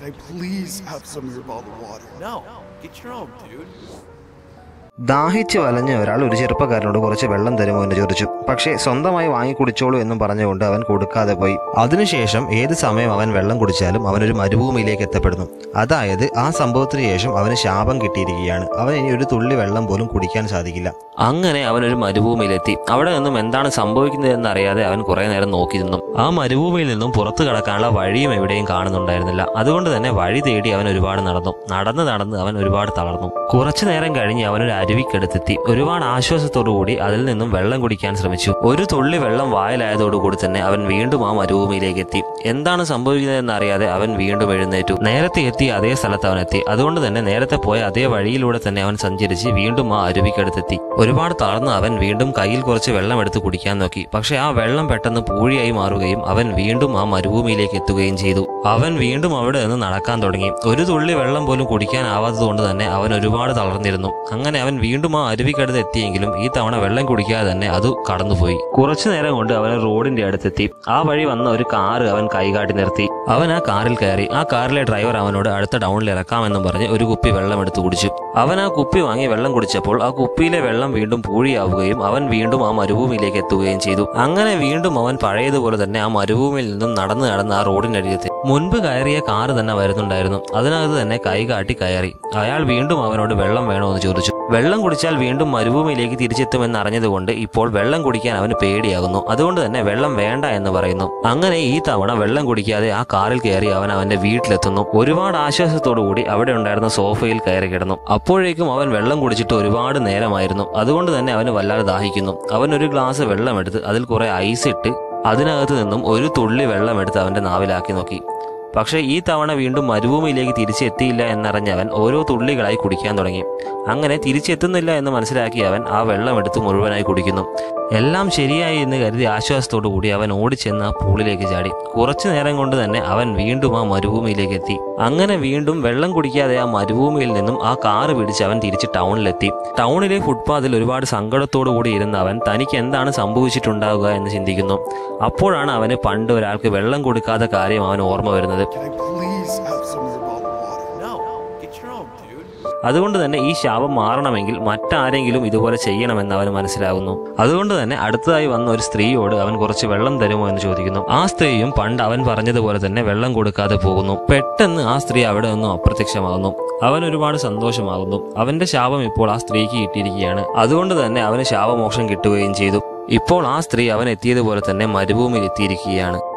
Can I please have some of your bottled water? No, get your own, dude. ദാഹിച്ച് വലഞ്ഞ ഒരാൾ ഒരു ചെറുപ്പക്കാരനോട് കുറച്ച് വെള്ളം തരുമോ എന്ന് ചോദിച്ചു പക്ഷേ സ്വന്തമായി വാങ്ങി കുടിച്ചോളൂ എന്നും പറഞ്ഞുകൊണ്ട് അവൻ കൊടുക്കാതെ പോയി അതിനുശേഷം ഏത് സമയം അവൻ വെള്ളം കുടിച്ചാലും അവനൊരു മരുഭൂമിയിലേക്ക് എത്തപ്പെടുന്നു അതായത് ആ സംഭവത്തിന് ശേഷം അവന് ശാപം കിട്ടിയിരിക്കുകയാണ് അവൻ ഇനി ഒരു തുള്ളി വെള്ളം പോലും കുടിക്കാൻ സാധിക്കില്ല അങ്ങനെ അവൻ ഒരു മരുഭൂമിയിലെത്തി അവിടെ നിന്നും എന്താണ് സംഭവിക്കുന്നതെന്ന് അറിയാതെ അവൻ കുറെ നേരം നോക്കി നിന്നു ആ മരുഭൂമിയിൽ നിന്നും പുറത്തു കടക്കാനുള്ള വഴിയും എവിടെയും കാണുന്നുണ്ടായിരുന്നില്ല അതുകൊണ്ട് തന്നെ വഴി തേടി അവൻ ഒരുപാട് നടന്നു നടന്ന് നടന്ന് അവൻ ഒരുപാട് തളർന്നു കുറച്ചു നേരം കഴിഞ്ഞ് അവൻ ഒരു അരുവിക്കടുത്തെത്തി ഒരുപാട് ആശ്വാസത്തോടു കൂടി അതിൽ നിന്നും വെള്ളം കുടിക്കാൻ ശ്രമിച്ചു ഒരു തുള്ളി വെള്ളം വായിലായതോടുകൂടി തന്നെ അവൻ വീണ്ടും ആ മരുഭൂമിയിലേക്ക് എത്തി എന്താണ് സംഭവിക്കുന്നതെന്ന് അറിയാതെ അവൻ വീണ്ടും എഴുന്നേറ്റു നേരത്തെ എത്തി അതേ സ്ഥലത്ത് അവൻ എത്തി അതുകൊണ്ട് തന്നെ നേരത്തെ പോയ അതേ വഴിയിലൂടെ തന്നെ അവൻ സഞ്ചരിച്ച് വീണ്ടും ആ അരുവിക്കടുത്തെത്തി ഒരുപാട് തളർന്ന് അവൻ വീണ്ടും കയ്യിൽ കുറച്ച് വെള്ളം എടുത്ത് കുടിക്കാൻ നോക്കി പക്ഷെ ആ വെള്ളം പെട്ടെന്ന് പൂഴിയായി മാറുകയും അവൻ വീണ്ടും ആ മരുഭൂമിയിലേക്ക് എത്തുകയും ചെയ്തു അവൻ വീണ്ടും അവിടെ നിന്ന് നടക്കാൻ തുടങ്ങി ഒരു തുള്ളി വെള്ളം പോലും കുടിക്കാനാവാത്തത് കൊണ്ട് തന്നെ അവൻ ഒരുപാട് തളർന്നിരുന്നു അങ്ങനെ അവൻ വീണ്ടും ആ അരുവിക്കടുത്ത് എത്തിയെങ്കിലും ഈ തവണ വെള്ളം കുടിക്കാതെ തന്നെ അത് കടന്നുപോയി കുറച്ചു നേരം കൊണ്ട് അവൻ റോഡിന്റെ അടുത്തെത്തി ആ വഴി വന്ന ഒരു കാറ് അവൻ കൈകാട്ടി നിർത്തി അവൻ ആ കാറിൽ കയറി ആ കാറിലെ ഡ്രൈവർ അവനോട് അടുത്ത ടൗണിൽ ഇറക്കാമെന്നും പറഞ്ഞ് ഒരു കുപ്പി വെള്ളം എടുത്തു കുടിച്ചു അവൻ ആ കുപ്പി വാങ്ങി വെള്ളം കുടിച്ചപ്പോൾ ആ കുപ്പിയിലെ വെള്ളം വീണ്ടും പൂഴിയാവുകയും അവൻ വീണ്ടും ആ മരുഭൂമിയിലേക്ക് എത്തുകയും ചെയ്തു അങ്ങനെ വീണ്ടും അവൻ പഴയതുപോലെ തന്നെ ആ മരുഭൂമിയിൽ നിന്നും നടന്ന് നടന്ന് ആ റോഡിനരികത്ത് മുൻപ് കയറിയ കാറ് തന്നെ വരുന്നുണ്ടായിരുന്നു അതിനകത്ത് തന്നെ കൈകാട്ടി കയറി അയാൾ വീണ്ടും അവനോട് വെള്ളം വേണോ എന്ന് ചോദിച്ചു വെള്ളം കുടിച്ചാൽ വീണ്ടും മരുഭൂമിയിലേക്ക് തിരിച്ചെത്തുമെന്ന് അറിഞ്ഞതുകൊണ്ട് ഇപ്പോൾ വെള്ളം കുടിക്കാൻ അവന് പേടിയാകുന്നു അതുകൊണ്ട് തന്നെ വെള്ളം വേണ്ട എന്ന് പറയുന്നു അങ്ങനെ ഈ തവണ വെള്ളം കുടിക്കാതെ ആ കാറിൽ കയറി അവൻ അവന്റെ വീട്ടിലെത്തുന്നു ഒരുപാട് ആശ്വാസത്തോടു കൂടി അവിടെ ഉണ്ടായിരുന്ന സോഫയിൽ കയറി കിടന്നു അപ്പോഴേക്കും അവൻ വെള്ളം കുടിച്ചിട്ട് ഒരുപാട് നേരമായിരുന്നു അതുകൊണ്ട് തന്നെ അവന് വല്ലാതെ ദാഹിക്കുന്നു അവൻ ഒരു ഗ്ലാസ് വെള്ളമെടുത്ത് അതിൽ കുറെ ഐസ് ഇട്ട് അതിനകത്ത് നിന്നും ഒരു തുള്ളി വെള്ളമെടുത്ത് അവന്റെ നാവിലാക്കി നോക്കി പക്ഷേ ഈ തവണ വീണ്ടും മരുഭൂമിയിലേക്ക് തിരിച്ചെത്തിയില്ല എന്നറിഞ്ഞവൻ ഓരോ തുള്ളികളായി കുടിക്കാൻ തുടങ്ങി അങ്ങനെ തിരിച്ചെത്തുന്നില്ല എന്ന് മനസ്സിലാക്കി അവൻ ആ വെള്ളം എടുത്ത് മുഴുവനായി കുടിക്കുന്നു എല്ലാം ശരിയായി എന്ന് കരുതി ആശ്വാസത്തോടു കൂടി അവൻ ഓടിച്ചെന്ന് ആ പൂളിലേക്ക് ചാടി കുറച്ചു നേരം കൊണ്ട് തന്നെ അവൻ വീണ്ടും ആ മരുഭൂമിയിലേക്ക് എത്തി അങ്ങനെ വീണ്ടും വെള്ളം കുടിക്കാതെ ആ മരുഭൂമിയിൽ നിന്നും ആ കാറ് പിടിച്ച് അവൻ തിരിച്ച് ടൗണിലെത്തി ടൗണിലെ ഫുട്പാത്തിൽ ഒരുപാട് സങ്കടത്തോടു കൂടി ഇരുന്ന അവൻ തനിക്ക് എന്താണ് സംഭവിച്ചിട്ടുണ്ടാവുക എന്ന് ചിന്തിക്കുന്നു അപ്പോഴാണ് അവന് പണ്ട് ഒരാൾക്ക് വെള്ളം കൊടുക്കാത്ത കാര്യം അവൻ ഓർമ്മ വരുന്നത് Can I please have some of your bottled water? No, get your own, dude. അതുകൊണ്ട് തന്നെ ഈ ശാപം മാറണമെങ്കിൽ മറ്റാരെങ്കിലും ഇതുപോലെ ചെയ്യണമെന്ന് അവന് മനസ്സിലാകുന്നു അതുകൊണ്ട് തന്നെ അടുത്തതായി വന്ന ഒരു സ്ത്രീയോട് അവൻ കുറച്ച് വെള്ളം തരുമോ എന്ന് ചോദിക്കുന്നു ആ സ്ത്രീയും പണ്ട് അവൻ പറഞ്ഞതുപോലെ തന്നെ വെള്ളം കൊടുക്കാതെ പോകുന്നു പെട്ടെന്ന് ആ സ്ത്രീ അവിടെ നിന്നും അപ്രത്യക്ഷമാകുന്നു അവൻ ഒരുപാട് സന്തോഷമാകുന്നു അവന്റെ ശാപം ഇപ്പോൾ ആ സ്ത്രീക്ക് കിട്ടിയിരിക്കുകയാണ് അതുകൊണ്ട് തന്നെ അവന് ശാപമോക്ഷം കിട്ടുകയും ചെയ്തു ഇപ്പോൾ ആ സ്ത്രീ അവൻ എത്തിയതുപോലെ തന്നെ മരുഭൂമിയിൽ എത്തിയിരിക്കുകയാണ്